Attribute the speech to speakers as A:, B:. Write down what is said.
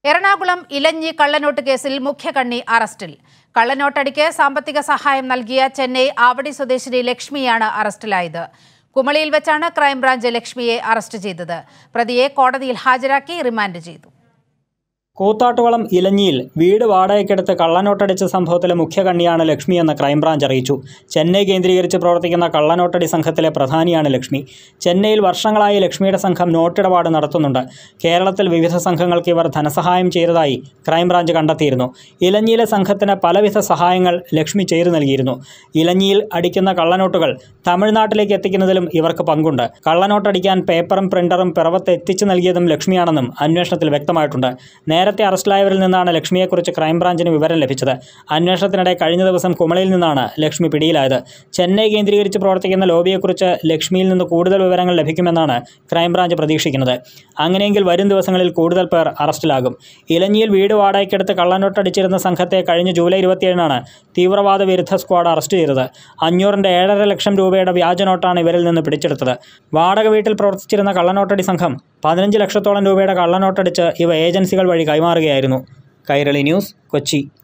A: എറണാകുളം ഇലഞ്ഞി കള്ളനോട്ട് കേസിൽ മുഖ്യകണ്ണി അറസ്റ്റിൽ കള്ളനോട്ടടിക്ക് സാമ്പത്തിക സഹായം നൽകിയ ചെന്നൈ ആവടി സ്വദേശിനി ലക്ഷ്മിയാണ് അറസ്റ്റിലായത് കുമളിയിൽ വെച്ചാണ് ക്രൈംബ്രാഞ്ച് ലക്ഷ്മിയെ അറസ്റ്റ് ചെയ്തത് പ്രതിയെ കോടതിയിൽ ഹാജരാക്കി റിമാൻഡ് ചെയ്തു
B: കൂത്താട്ടുകുളം ഇലഞ്ഞിയിൽ വീട് വാടകയ്ക്കെടുത്ത് കള്ളനോട്ടടിച്ച സംഭവത്തിലെ മുഖ്യകണ്ണിയാണ് ലക്ഷ്മി എന്ന് ക്രൈംബ്രാഞ്ച് അറിയിച്ചു ചെന്നൈ കേന്ദ്രീകരിച്ച് പ്രവർത്തിക്കുന്ന കള്ളനോട്ടടി സംഘത്തിലെ പ്രധാനിയാണ് ലക്ഷ്മി ചെന്നൈയിൽ വർഷങ്ങളായി ലക്ഷ്മിയുടെ സംഘം നോട്ടിടപാട് നടത്തുന്നുണ്ട് കേരളത്തിൽ വിവിധ സംഘങ്ങൾക്ക് ഇവർ ധനസഹായം ചെയ്തതായി ക്രൈംബ്രാഞ്ച് കണ്ടെത്തിയിരുന്നു ഇലഞ്ഞിയിലെ സംഘത്തിന് പലവിധ സഹായങ്ങൾ ലക്ഷ്മി ചെയ്തു നൽകിയിരുന്നു ഇലഞ്ഞിയിൽ അടിക്കുന്ന കള്ളനോട്ടുകൾ തമിഴ്നാട്ടിലേക്ക് എത്തിക്കുന്നതിലും ഇവർക്ക് പങ്കുണ്ട് കള്ളനോട്ടടിക്കാൻ പേപ്പറും പ്രിന്ററും പിറവത്ത് എത്തിച്ചു നൽകിയതും ലക്ഷ്മിയാണെന്നും അന്വേഷണത്തിൽ വ്യക്തമായിട്ടുണ്ട് നേരത്തെ അറസ്റ്റിലായവരിൽ നിന്നാണ് ലക്ഷ്മിയെക്കുറിച്ച് ക്രൈംബ്രാഞ്ചിന് വിവരം ലഭിച്ചത് അന്വേഷണത്തിനിടെ കഴിഞ്ഞ ദിവസം കുമളിയിൽ നിന്നാണ് ലക്ഷ്മി പിടിയിലായത് ചെന്നൈ കേന്ദ്രീകരിച്ച് പ്രവർത്തിക്കുന്ന ലോബിയെക്കുറിച്ച് ലക്ഷ്മിയിൽ നിന്ന് കൂടുതൽ വിവരങ്ങൾ ലഭിക്കുമെന്നാണ് ക്രൈംബ്രാഞ്ച് പ്രതീക്ഷിക്കുന്നത് അങ്ങനെയെങ്കിൽ വരും ദിവസങ്ങളിൽ കൂടുതൽ പേർ അറസ്റ്റിലാകും ഇലഞ്ഞിയിൽ വീട് വാടകയ്ക്കെടുത്ത് കള്ളനോട്ടടിച്ചിരുന്ന സംഘത്തെ കഴിഞ്ഞ ജൂലൈ ഇരുപത്തിയേഴിനാണ് തീവ്രവാദ വിരുദ്ധ സ്ക്വാഡ് അറസ്റ്റ് ചെയ്തത് അഞ്ഞൂറിൻ്റെ ഏഴര ലക്ഷം രൂപയുടെ വ്യാജ നോട്ടാണ് ഇവരിൽ നിന്ന് പിടിച്ചെടുത്തത് വാടക വീട്ടിൽ പ്രവർത്തിച്ചിരുന്ന കള്ളനോട്ടടി സംഘം പതിനഞ്ച് ലക്ഷത്തോളം രൂപയുടെ കള്ളനോട്ടടിച്ച് ഇവ ഏജൻസികൾ വഴി കൈമാറുകയായിരുന്നു കൈരളി ന്യൂസ് കൊച്ചി